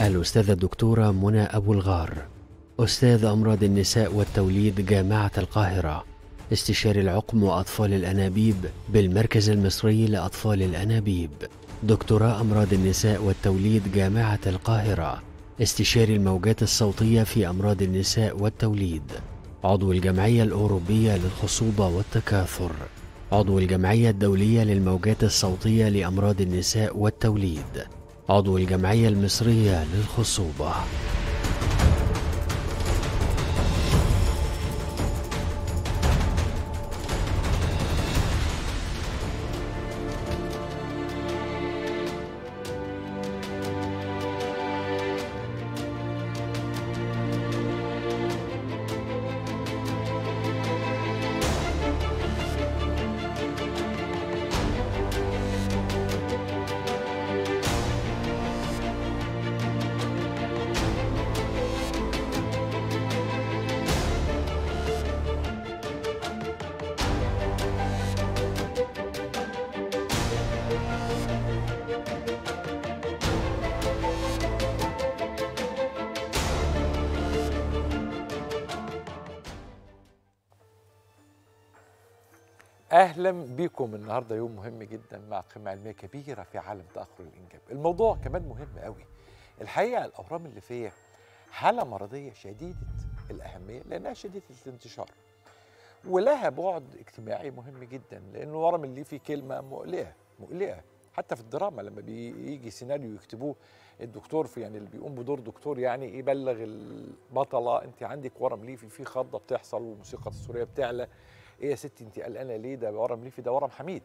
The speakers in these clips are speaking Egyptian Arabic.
الأستاذة الدكتورة منى أبو الغار أستاذ أمراض النساء والتوليد جامعة القاهرة استشاري العقم وأطفال الأنابيب بالمركز المصري لأطفال الأنابيب دكتوراه أمراض النساء والتوليد جامعة القاهرة استشاري الموجات الصوتية في أمراض النساء والتوليد عضو الجمعية الأوروبية للخصوبة والتكاثر عضو الجمعية الدولية للموجات الصوتية لأمراض النساء والتوليد عضو الجمعية المصرية للخصوبة اهلا بكم النهارده يوم مهم جدا مع قيمه علميه كبيره في عالم تاخر الانجاب الموضوع كمان مهم قوي الحقيقه الاورام الليفيه حاله مرضيه شديده الاهميه لانها شديده الانتشار ولها بعد اجتماعي مهم جدا لان الورم الليفي كلمه مقلقه مقلقه حتى في الدراما لما بيجي سيناريو يكتبوه الدكتور في يعني اللي بيقوم بدور دكتور يعني يبلغ البطله انت عندك ورم ليفي في خضه بتحصل والموسيقى التصويريه بتعلى ايه يا ستي انت قلقانه ليه ده ورم ليفي ده ورم حميد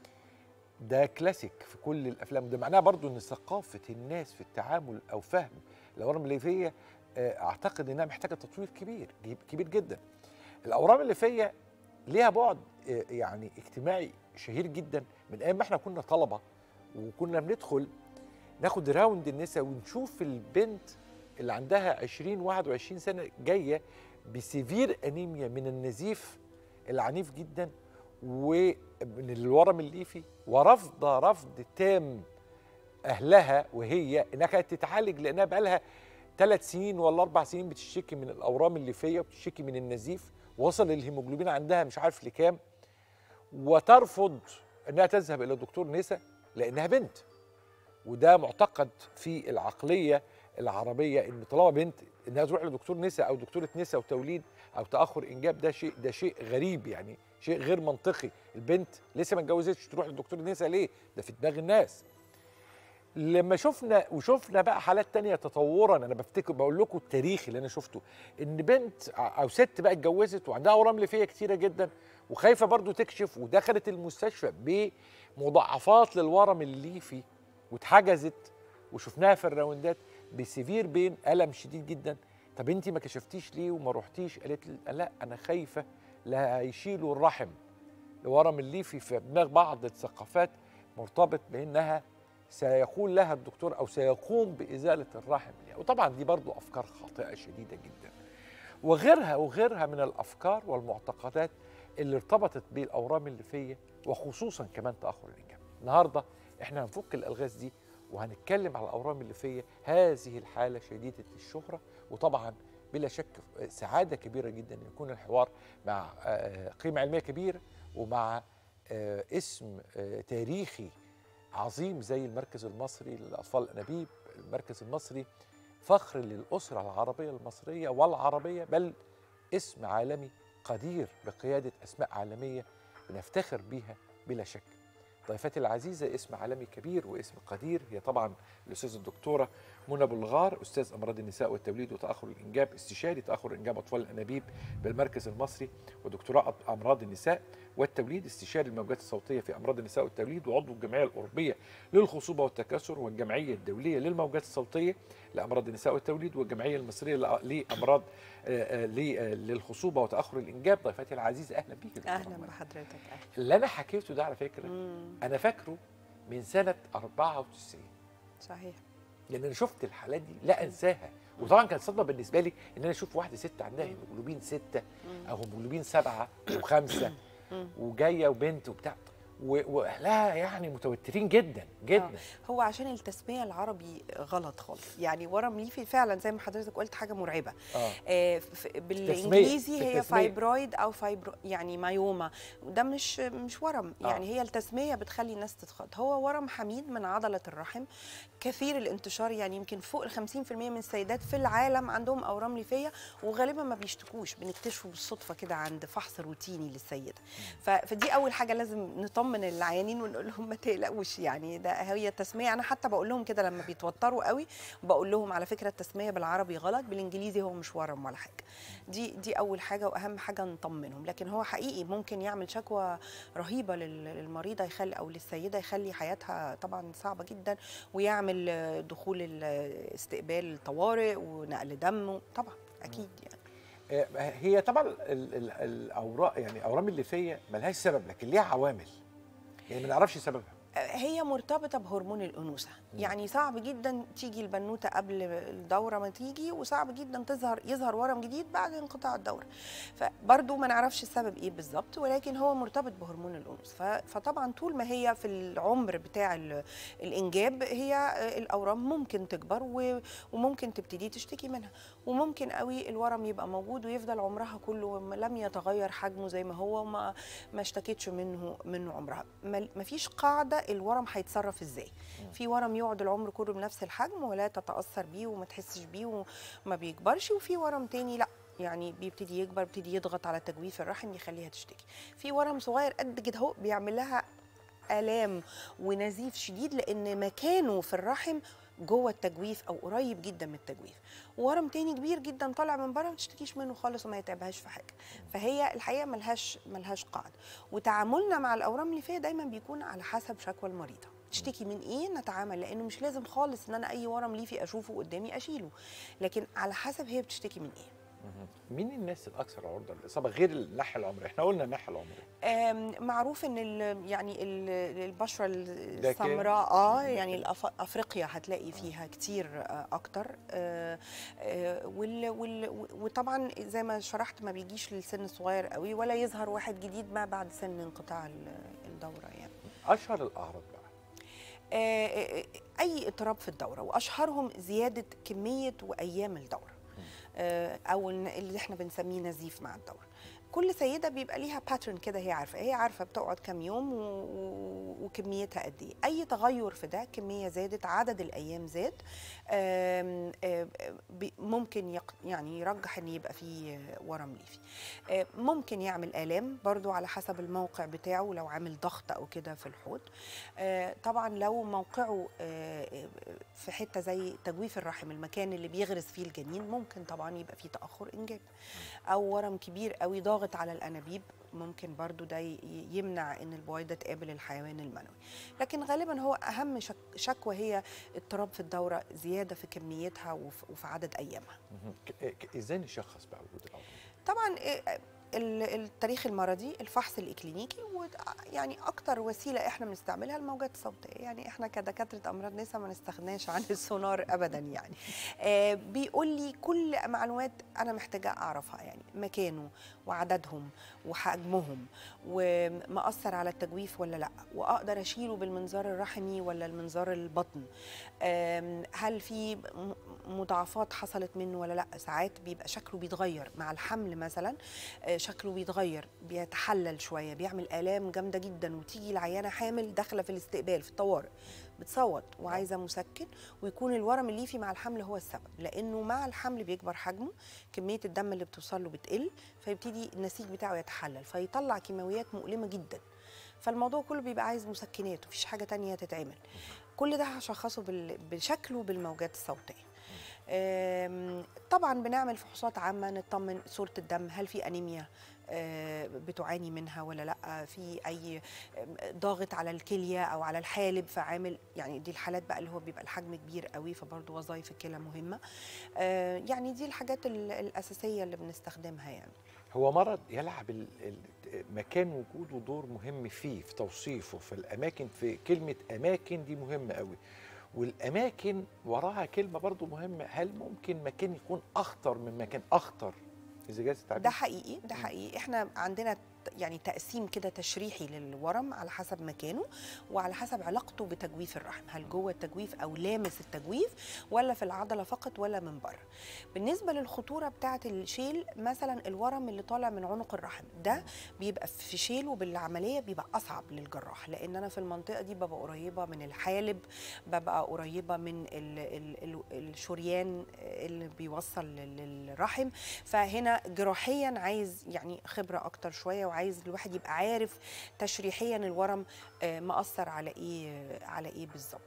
ده كلاسيك في كل الافلام ده معناها برضو ان ثقافه الناس في التعامل او فهم الاورام الليفيه آه، اعتقد انها محتاجه تطوير كبير كبير جدا الاورام الليفيه ليها بعد آه، يعني اجتماعي شهير جدا من ايام ما احنا كنا طلبه وكنا بندخل ناخد راوند النساء ونشوف البنت اللي عندها 20 21 سنه جايه بسيفير انيميا من النزيف العنيف جدا ومن الورم الليفي ورفض رفض تام اهلها وهي انها كانت تتعالج لانها بقى لها ثلاث سنين ولا اربع سنين بتشتكي من الاورام الليفيه وبتشتكي من النزيف وصل الهيموجلوبين عندها مش عارف لكام وترفض انها تذهب الى دكتور نساء لانها بنت وده معتقد في العقليه العربيه ان طالما بنت انها تروح لدكتور نساء او دكتوره نساء وتوليد او تاخر انجاب ده شيء ده شيء غريب يعني شيء غير منطقي البنت لسه ما اتجوزتش تروح لدكتور نساء ليه ده في دماغ الناس لما شفنا وشفنا بقى حالات تانية تطورا انا بفتكر بقول لكم التاريخ اللي انا شفته ان بنت او ست بقى اتجوزت وعندها اورام ليفيه كتيره جدا وخايفه برضو تكشف ودخلت المستشفى بمضاعفات للورم الليفي واتحجزت وشفناها في الراوندات بسيفير بين الم شديد جدا طب انت ما كشفتيش ليه وما رحتيش قالت لي لا انا خايفه لا هيشيلوا الرحم الورم الليفي في دماغ بعض الثقافات مرتبط بانها سيقول لها الدكتور او سيقوم بازاله الرحم وطبعا دي برضو افكار خاطئه شديده جدا وغيرها وغيرها من الافكار والمعتقدات اللي ارتبطت بالاورام الليفيه وخصوصا كمان تاخر الانجاب النهارده احنا هنفك الالغاز دي وهنتكلم على الاورام الليفيه هذه الحاله شديده الشهره وطبعا بلا شك سعاده كبيره جدا ان يكون الحوار مع قيمه علميه كبيره ومع اسم تاريخي عظيم زي المركز المصري للاطفال الانابيب المركز المصري فخر للاسره العربيه المصريه والعربيه بل اسم عالمي قدير بقياده اسماء عالميه بنفتخر بيها بلا شك ضيفتي العزيزة اسم عالمي كبير واسم قدير هي طبعا الأستاذة الدكتورة منى أبو الغار أستاذ أمراض النساء والتوليد وتأخر الإنجاب استشاري تأخر إنجاب أطفال الأنابيب بالمركز المصري ودكتوراه أمراض النساء والتوليد استشاري الموجات الصوتية في أمراض النساء والتوليد وعضو الجمعية الأوروبية للخصوبة والتكاثر والجمعية الدولية للموجات الصوتية لأمراض النساء والتوليد والجمعية المصرية لأمراض للخصوبة وتأخر الإنجاب ضيفتي العزيزة أهلا بيك أهلا بحضرتك أهلا اللي أنا حكيته ده على فكرة مم. أنا فاكره من سنة 94 صحيح لأن أنا شفت الحالات دي لا أنساها وطبعا كانت صدمه بالنسبه لي ان انا اشوف واحده ست عندها هيموجلوبين سته او هيموجلوبين سبعه وخمسه وجايه وبنت وبتاع و- واهلها يعني متوترين جدا جدا هو عشان التسميه العربي غلط خالص يعني ورم ليفي فعلا زي ما حضرتك قلت حاجه مرعبه اه آه، ف- بالانجليزي في هي التسمية. فايبرويد او فايبرو يعني مايوما ده مش مش ورم آه. يعني هي التسميه بتخلي الناس تتخض هو ورم حميد من عضله الرحم كثير الانتشار يعني يمكن فوق ال 50% من السيدات في العالم عندهم اورام ليفيه وغالبا ما بيشتكوش بنكتشفه بالصدفه كده عند فحص روتيني للسيده ف- فدي اول حاجه لازم نطمن العيانين ونقول لهم ما تقلقوش يعني ده هي التسميه انا حتى بقول لهم كده لما بيتوتروا قوي بقول لهم على فكره التسميه بالعربي غلط بالانجليزي هو مش ورم ولا حاجه دي دي اول حاجه واهم حاجه نطمنهم لكن هو حقيقي ممكن يعمل شكوى رهيبه لل- للمريضه يخلي او للسيده يخلي حياتها طبعا صعبه جدا ويعمل آه، دخول الاستقبال الطوارئ ونقل دم طبعا اكيد يعني آه، هي طبعا ال- ال- الاوراق يعني الاورام الليفيه ملهاش سبب لكن ليها عوامل يعني ما نعرفش سببها هي مرتبطة بهرمون الأنوثة يعني صعب جدا تيجي البنوتة قبل الدورة ما تيجي وصعب جدا تظهر يظهر ورم جديد بعد انقطاع الدورة فبرضو ما نعرفش السبب ايه بالظبط ولكن هو مرتبط بهرمون الأنوثة ف- فطبعا طول ما هي في العمر بتاع ال- الإنجاب هي الأورام ممكن تكبر و- وممكن تبتدي تشتكي منها وممكن قوي الورم يبقى موجود ويفضل عمرها كله م- لم يتغير حجمه زي ما هو وما ما اشتكتش منه منه عمرها ما ما فيش قاعده الورم هيتصرف ازاي في ورم يقعد العمر كله بنفس الحجم ولا تتاثر بيه وما تحسش بيه وما بيكبرش وفي ورم تاني لا يعني بيبتدي يكبر بيبتدي يضغط على تجويف الرحم يخليها تشتكي في ورم صغير قد كده اهو بيعمل لها الام ونزيف شديد لان مكانه في الرحم جوه التجويف او قريب جدا من التجويف ورم تاني كبير جدا طالع من بره ما تشتكيش منه خالص وما يتعبهاش في حاجه فهي الحقيقه ملهاش ملهاش قاعده وتعاملنا مع الاورام الليفيه دايما بيكون على حسب شكوى المريضه تشتكي من ايه نتعامل لانه مش لازم خالص ان انا اي ورم ليفي اشوفه قدامي اشيله لكن على حسب هي بتشتكي من ايه مين الناس الاكثر عرضه للاصابه غير الناحيه العمريه احنا قلنا الناحيه العمريه آم، معروف ان ال- يعني ال- البشره ده كان- السمراء اه يعني الأف- افريقيا هتلاقي فيها كتير آه، اكتر آه، آه، وال وال وطبعا زي ما شرحت ما بيجيش للسن الصغير قوي ولا يظهر واحد جديد ما بعد سن انقطاع ال- الدوره يعني اشهر الاعراض بقى آه، آه، اي اضطراب في الدوره واشهرهم زياده كميه وايام الدوره آه، او الن- اللي احنا بنسميه نزيف مع الدوره كل سيده بيبقى ليها باترن كده هي عارفه هي عارفه بتقعد كام يوم و... و- وكميتها قد ايه اي تغير في ده كميه زادت عدد الايام زاد آم، آم، بي- ممكن يق... يعني يرجح ان يبقى فيه ورم ليفي آه، ممكن يعمل الام برضو على حسب الموقع بتاعه لو عامل ضغط او كده في الحوض آه، طبعا لو موقعه آه، في حته زي تجويف الرحم المكان اللي بيغرس فيه الجنين ممكن طبعا يبقى فيه تاخر انجاب او ورم كبير قوي ضاغط على الانابيب ممكن برضو ده ي- يمنع ان البويضه تقابل الحيوان المنوي لكن غالبا هو اهم شك شكوى هي اضطراب في الدوره زياده في كميتها وف- وفي عدد ايامها مهم. ك- ك- ازاي نشخص بقى وجود الاورام طبعا إيه، ال- التاريخ المرضي الفحص الاكلينيكي ويعني اكتر وسيله احنا بنستعملها الموجات الصوتيه يعني احنا كدكاتره امراض نساء ما نستغناش عن السونار ابدا يعني آه بيقول لي كل معلومات انا محتاجه اعرفها يعني مكانه وعددهم وحجمهم ومأثر على التجويف ولا لا واقدر اشيله بالمنظار الرحمي ولا المنظار البطن آم، هل في م- مضاعفات حصلت منه ولا لا ساعات بيبقى شكله بيتغير مع الحمل مثلا آه، شكله بيتغير بيتحلل شويه بيعمل الام جامده جدا وتيجي العيانه حامل داخله في الاستقبال في الطوارئ بتصوت وعايزه مسكن ويكون الورم الليفي مع الحمل هو السبب لانه مع الحمل بيكبر حجمه كميه الدم اللي بتوصل له بتقل فيبتدي النسيج بتاعه يتحلل فيطلع كيماويات مؤلمه جدا فالموضوع كله بيبقى عايز مسكنات مفيش حاجه تانية تتعمل كل ده هشخصه بال- بشكله بالموجات الصوتيه آم، طبعا بنعمل فحوصات عامه نطمن صوره الدم هل في انيميا آه، بتعاني منها ولا لا في اي آم، ضاغط على الكليه او على الحالب فعامل يعني دي الحالات بقى اللي هو بيبقى الحجم كبير قوي فبرضه وظائف الكلى مهمه آه، يعني دي الحاجات ال- الاساسيه اللي بنستخدمها يعني هو مرض يلعب ال- ال- مكان وجوده دور مهم فيه في توصيفه في الاماكن في كلمه اماكن دي مهمه قوي والاماكن وراها كلمه برضو مهمه هل ممكن مكان يكون اخطر من مكان اخطر اذا جاز التعبير ده حقيقي ده حقيقي احنا عندنا يعني تقسيم كده تشريحي للورم على حسب مكانه وعلى حسب علاقته بتجويف الرحم هل جوه التجويف او لامس التجويف ولا في العضله فقط ولا من بره بالنسبه للخطوره بتاعه الشيل مثلا الورم اللي طالع من عنق الرحم ده بيبقى في شيله بالعمليه بيبقى اصعب للجراح لان انا في المنطقه دي ببقى قريبه من الحالب ببقى قريبه من ال ال ال الشريان اللي بيوصل للرحم فهنا جراحيا عايز يعني خبره اكتر شويه وعايز الواحد يبقى عارف تشريحيا الورم آه، مأثر على ايه على ايه بالظبط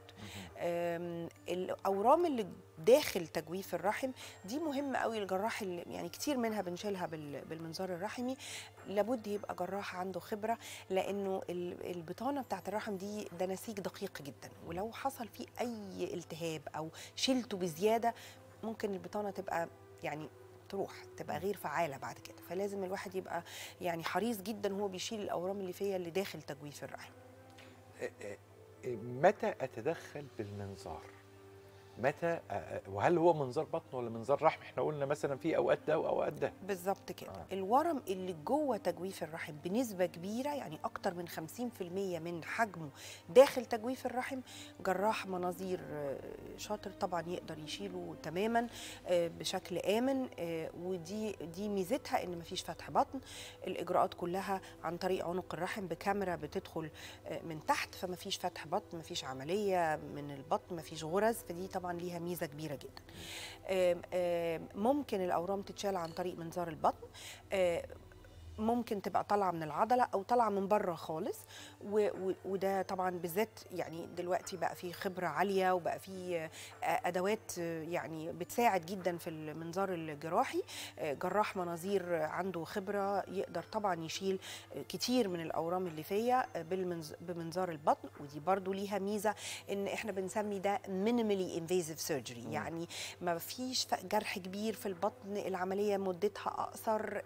آم، الاورام اللي داخل تجويف الرحم دي مهمه قوي الجراح اللي يعني كتير منها بنشيلها بال- بالمنظار الرحمي لابد يبقى جراح عنده خبره لانه ال- البطانه بتاعت الرحم دي ده نسيج دقيق جدا ولو حصل فيه اي التهاب او شلته بزياده ممكن البطانه تبقى يعني تروح تبقى غير فعاله بعد كده فلازم الواحد يبقى يعني حريص جدا هو بيشيل الاورام اللي فيها اللي داخل تجويف الرحم آه، آه، آه، متى اتدخل بالمنظار متى آه، آه، وهل هو منظار بطن ولا منظار رحم احنا قلنا مثلا في اوقات ده واوقات ده بالظبط كده آه. آه. الورم اللي جوه تجويف الرحم بنسبه كبيره يعني اكتر من 50% من حجمه داخل تجويف الرحم جراح مناظير آه، شاطر طبعا يقدر يشيله تماما آه، بشكل امن آه، ودي دي ميزتها ان مفيش فتح بطن الاجراءات كلها عن طريق عنق الرحم بكاميرا بتدخل آه، من تحت فمفيش فتح بطن مفيش عمليه من البطن مفيش غرز فدي طبعا ليها ميزه كبيره جدا آم، آم، ممكن الاورام تتشال عن طريق منظار البطن آم، ممكن تبقى طالعه من العضله او طالعه من بره خالص و و وده طبعا بالذات يعني دلوقتي بقى في خبره عاليه وبقى في آه، ادوات آه، يعني بتساعد جدا في المنظار الجراحي آه، جراح مناظير عنده خبره يقدر طبعا يشيل آه، كتير من الاورام الليفيه آه، بالمنظ- بمنظار البطن ودي برضو ليها ميزه ان احنا بنسمي ده minimally invasive surgery يعني ما فيش ف- جرح كبير في البطن العمليه مدتها اقصر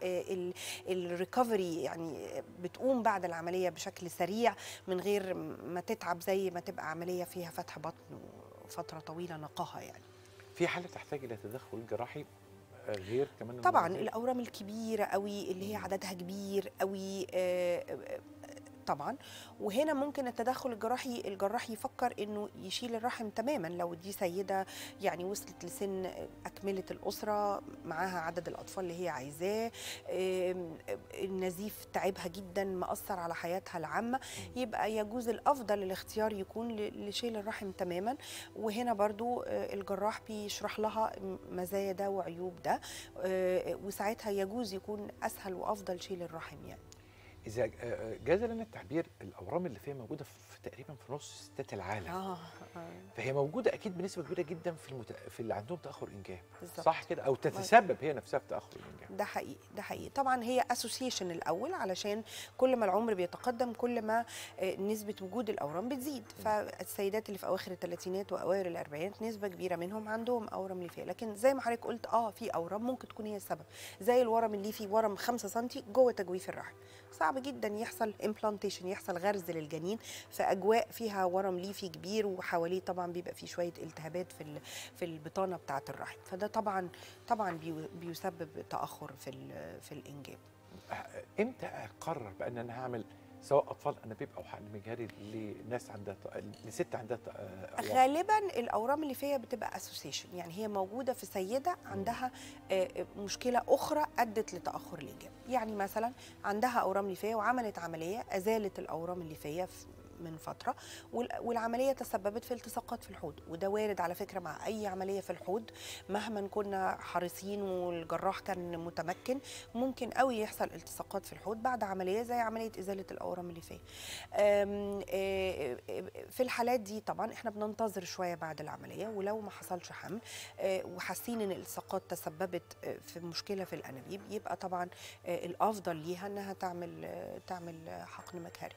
الريكفري يعني بتقوم بعد العمليه بشكل سريع من غير ما تتعب زي ما تبقى عمليه فيها فتح بطن وفتره طويله نقاها يعني في حاله تحتاج الى تدخل جراحي آه، غير كمان طبعا المناظير؟ الاورام الكبيره قوي اللي هي عددها كبير قوي آه، آه، طبعا وهنا ممكن التدخل الجراحي الجراح يفكر انه يشيل الرحم تماما لو دي سيده يعني وصلت لسن اكمله الاسره معاها عدد الاطفال اللي هي عايزاه آم، النزيف تعبها جدا مأثر على حياتها العامه يبقى يجوز الافضل الاختيار يكون ل- لشيل الرحم تماما وهنا برضو آه، الجراح بيشرح لها مزايا ده وعيوب ده آه، وساعتها يجوز يكون اسهل وافضل شيل الرحم يعني اذا آه، آه، جاز لنا التعبير الاورام اللي فيها موجوده في تقريبا في نص ستات العالم اه فهي موجوده اكيد بنسبه كبيره جدا في المت... في اللي عندهم تاخر انجاب بالظبط. صح كده او تتسبب هي نفسها في تاخر الانجاب ده حقيقي ده حقيقي طبعا هي اسوسيشن الاول علشان كل ما العمر بيتقدم كل ما آه، نسبه وجود الاورام بتزيد فالسيدات اللي في اواخر الثلاثينات واوائل الاربعينات نسبه كبيره منهم عندهم اورام ليفيه لكن زي ما حضرتك قلت اه في اورام ممكن تكون هي السبب زي الورم اللي فيه ورم 5 سم جوه تجويف الرحم صعب جدا يحصل امبلانتيشن يحصل غرز للجنين في اجواء فيها ورم ليفي كبير وحواليه طبعا بيبقى فيه شويه التهابات في ال- في البطانه بتاعه الرحم فده طبعا طبعا بيو- بيسبب تاخر في ال- في الانجاب آه، امتى اقرر بان انا هعمل سواء اطفال انابيب او حقن مجهري لناس عندها ط- لست عندها ط- آه، ورم؟ غالبا الاورام اللي فيها بتبقى اسوسيشن يعني هي موجوده في سيده عندها آه، آه، مشكله اخرى ادت لتاخر الانجاب يعني مثلا عندها اورام ليفيه وعملت عمليه ازالت الاورام الليفيه في- من فتره وال- والعمليه تسببت في التصاقات في الحوض وده وارد على فكره مع اي عمليه في الحوض مهما كنا حريصين والجراح كان متمكن ممكن قوي يحصل التصاقات في الحوض بعد عمليه زي عمليه ازاله الاورام الليفيه أم، آه، آه، في الحالات دي طبعا احنا بننتظر شويه بعد العمليه ولو ما حصلش حمل آه، وحاسين ان الالتصاقات تسببت آه، في مشكله في الانابيب يبقى طبعا آه، الافضل ليها انها تعمل آه، تعمل آه، حقن مجهري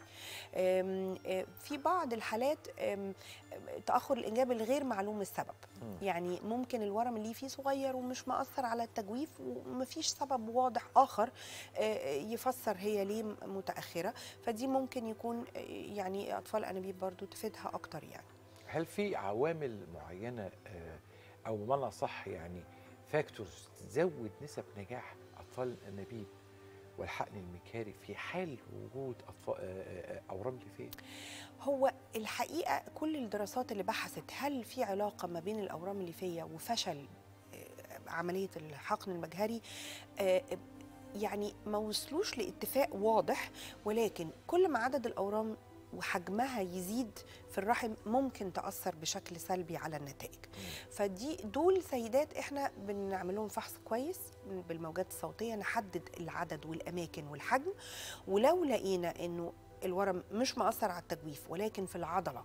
آم، آه، في بعض الحالات آم، آه، تاخر الانجاب الغير معلوم السبب مم. يعني ممكن الورم اللي فيه صغير ومش مأثر على التجويف ومفيش سبب واضح اخر آه، يفسر هي ليه متاخره فدي ممكن يكون آه، يعني اطفال انابيب برضو تفيدها اكتر يعني هل في عوامل معينه آه، او بمعنى صح يعني فاكتورز تزود نسب نجاح اطفال الانابيب والحقن المكاري في حال وجود اطفال آه، آه، اورام ليفيه هو الحقيقه كل الدراسات اللي بحثت هل في علاقه ما بين الاورام الليفيه وفشل آه، عمليه الحقن المجهري آه، يعني ما وصلوش لاتفاق واضح ولكن كل ما عدد الاورام وحجمها يزيد في الرحم ممكن تاثر بشكل سلبي على النتائج فدي دول سيدات احنا بنعمل لهم فحص كويس بالموجات الصوتيه نحدد العدد والاماكن والحجم ولو لقينا انه الورم مش مأثر على التجويف ولكن في العضله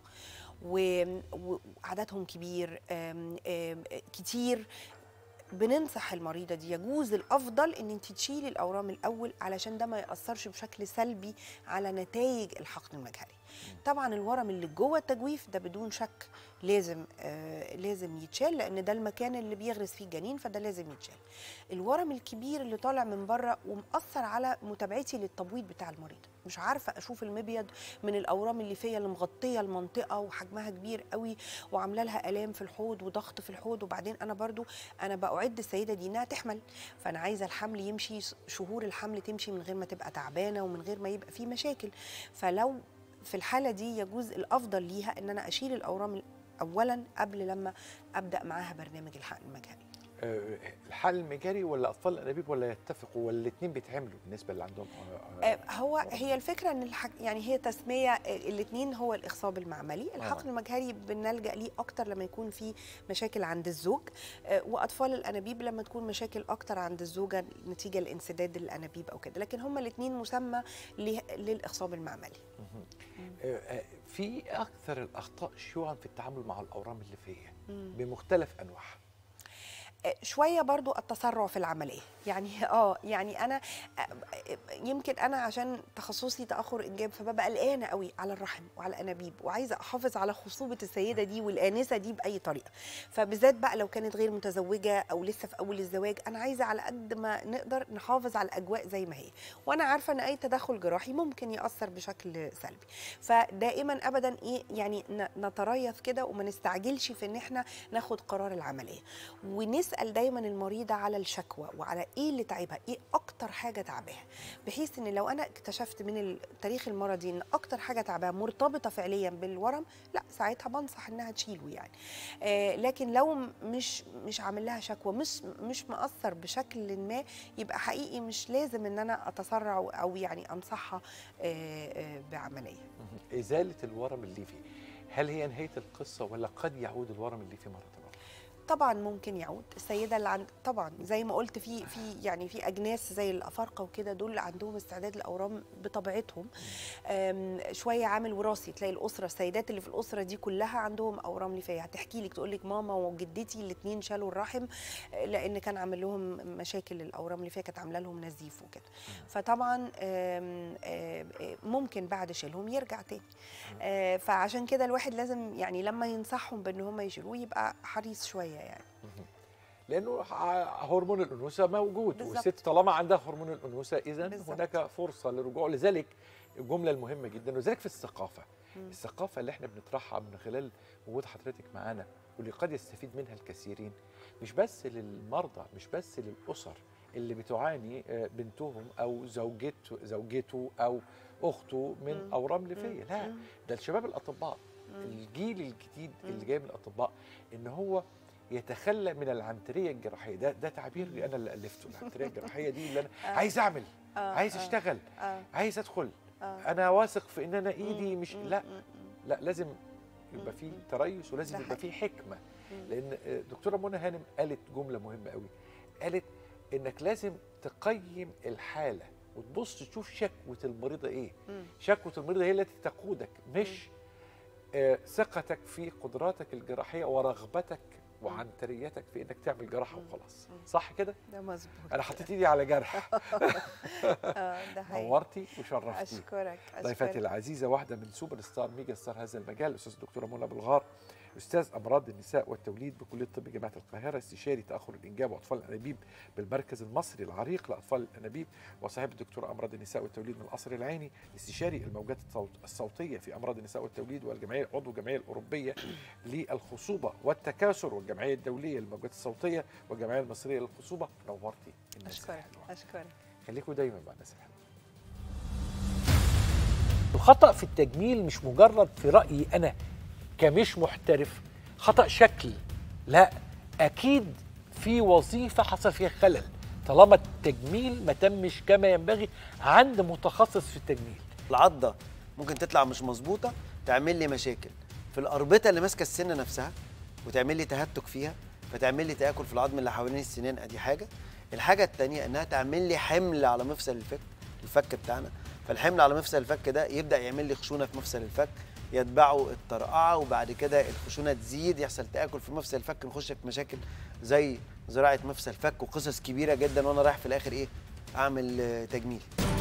و- وعددهم كبير آم، آم، كتير بننصح المريضه دي يجوز الافضل ان انت تشيلي الاورام الاول علشان ده ما ياثرش بشكل سلبي على نتائج الحقن المجهري طبعا الورم اللي جوه التجويف ده بدون شك لازم آه لازم يتشال لان ده المكان اللي بيغرس فيه الجنين فده لازم يتشال الورم الكبير اللي طالع من بره ومأثر على متابعتي للتبويض بتاع المريض مش عارفه اشوف المبيض من الاورام اللي فيا اللي مغطيه المنطقه وحجمها كبير قوي وعامله لها الام في الحوض وضغط في الحوض وبعدين انا برضو انا باعد السيده دي انها تحمل فانا عايزه الحمل يمشي شهور الحمل تمشي من غير ما تبقى تعبانه ومن غير ما يبقى فيه مشاكل فلو في الحاله دي يجوز الافضل ليها ان انا اشيل الاورام اولا قبل لما ابدا معاها برنامج الحقن المجهري آه، الحقن المجاري ولا اطفال الانابيب ولا يتفقوا ولا الاثنين بيتعملوا بالنسبه اللي عندهم آه، آه، هو هي الفكره ان الحك... يعني هي تسميه الاثنين هو الاخصاب المعملي الحقن المجهري بنلجا ليه اكتر لما يكون في مشاكل عند الزوج آه، واطفال الانابيب لما تكون مشاكل اكتر عند الزوجه نتيجه لانسداد الانابيب او كده لكن هما الاثنين مسمى ل- للاخصاب المعملي آه، آه، في اكثر الاخطاء شيوعا في التعامل مع الاورام الليفيه مم. بمختلف انواعها آه، شويه برضو التسرع في العمليه يعني اه يعني انا آه، يمكن انا عشان تخصصي تاخر انجاب فببقى قلقانه قوي على الرحم وعلى الانابيب وعايزه احافظ على خصوبه السيده دي والانسه دي باي طريقه فبالذات بقى لو كانت غير متزوجه او لسه في اول الزواج انا عايزه على قد ما نقدر نحافظ على الاجواء زي ما هي وانا عارفه ان اي تدخل جراحي ممكن ياثر بشكل سلبي فدائما ابدا ايه يعني ن- نتريث كده وما نستعجلش في ان احنا ناخد قرار العمليه ونسال دايما المريضه على الشكوى وعلى ايه اللي تعبها ايه اكتر حاجه تعباها بحيث ان لو انا اكتشفت من التاريخ المرضي ان اكتر حاجه تعباها مرتبطه فعليا بالورم لا ساعتها بنصح انها تشيله يعني آه لكن لو م- مش مش عامل لها شكوى مش مش مأثر بشكل ما يبقى حقيقي مش لازم ان انا اتسرع او يعني انصحها آه آه بعمليه مهم. ازاله الورم الليفي هل هي نهايه القصه ولا قد يعود الورم الليفي مره اخرى طبعا ممكن يعود السيده اللي عند طبعا زي ما قلت في في يعني في اجناس زي الافارقه وكده دول عندهم استعداد الاورام بطبيعتهم أم، شويه عامل وراثي تلاقي الاسره السيدات اللي في الاسره دي كلها عندهم اورام ليفيه هتحكي لك تقول لك ماما وجدتي الاثنين شالوا الرحم آه، لان كان عامل لهم مشاكل الاورام الليفيه كانت عامله لهم نزيف وكده فطبعا آم، آم، آم، ممكن بعد شيلهم يرجع تاني آه، فعشان كده الواحد لازم يعني لما ينصحهم بان هم يشيلوه يبقى حريص شويه يعني لانه ع- هرمون الانوثه موجود بالظبط. والست طالما عندها هرمون الانوثه اذا بالظبط. هناك فرصه للرجوع لذلك الجمله المهمه جدا وذلك في الثقافه مم. الثقافه اللي احنا بنطرحها من خلال وجود حضرتك معانا واللي قد يستفيد منها الكثيرين مش بس للمرضى مش بس للاسر اللي بتعاني آه، بنتهم او زوجته زوجته او اخته من مم. اورام ليفيه لا مم. ده الشباب الاطباء الجيل الجديد اللي مم. جاي من الاطباء ان هو يتخلى من العنتريه الجراحيه ده ده تعبير انا اللي الفته العنتريه الجراحيه دي اللي انا آه. عايز اعمل آه، عايز آه، اشتغل آه، عايز ادخل آه. انا واثق في ان انا ايدي مم، مش مم، لا مم، مم. لا لازم يبقى في مم. تريث ولازم ده يبقى في حكمه مم. لان آه، دكتوره منى هانم قالت جمله مهمه قوي قالت انك لازم تقيم الحاله وتبص تشوف شكوى المريضه ايه مم. شكوى المريضه هي التي تقودك مش آه، ثقتك في قدراتك الجراحيه ورغبتك وعنتريتك في انك تعمل جراحه مم. وخلاص مم. صح كده ده مظبوط انا حطيت ايدي على جرح اه ده حقيقي نورتي وشرفتي اشكرك ضيفتي اشكرك العزيزه واحده من سوبر ستار ميجا ستار هذا المجال الاستاذ الدكتوره منى بلغار استاذ امراض النساء والتوليد بكليه الطب جامعه القاهره استشاري تاخر الانجاب واطفال الانابيب بالمركز المصري العريق لاطفال الانابيب وصاحب الدكتوره امراض النساء والتوليد من القصر العيني استشاري الموجات الصوت- الصوتيه في امراض النساء والتوليد والجمعيه عضو الجمعيه الاوروبيه للخصوبه والتكاثر والجمعيه الدوليه للموجات الصوتيه والجمعيه المصريه للخصوبه نورتي الناس اشكرك الحلوة. اشكرك خليكم دايما مع الناس الحلوه الخطا في التجميل مش مجرد في رايي انا كمش محترف خطا شكل لا اكيد في وظيفه حصل فيها خلل طالما التجميل ما تمش كما ينبغي عند متخصص في التجميل العضه ممكن تطلع مش مظبوطه تعمل لي مشاكل في الاربطه اللي ماسكه السن نفسها وتعمل لي تهتك فيها فتعمل لي تاكل في العظم اللي حوالين السنان ادي حاجه الحاجه الثانيه انها تعمل لي حمل على مفصل الفك الفك بتاعنا فالحمل على مفصل الفك ده يبدا يعمل لي خشونه في مفصل الفك يتبعه الطرقعه وبعد كده الخشونه تزيد يحصل تاكل في مفصل الفك نخش في مشاكل زي زراعه مفصل فك وقصص كبيره جدا وانا رايح في الاخر ايه اعمل آه، تجميل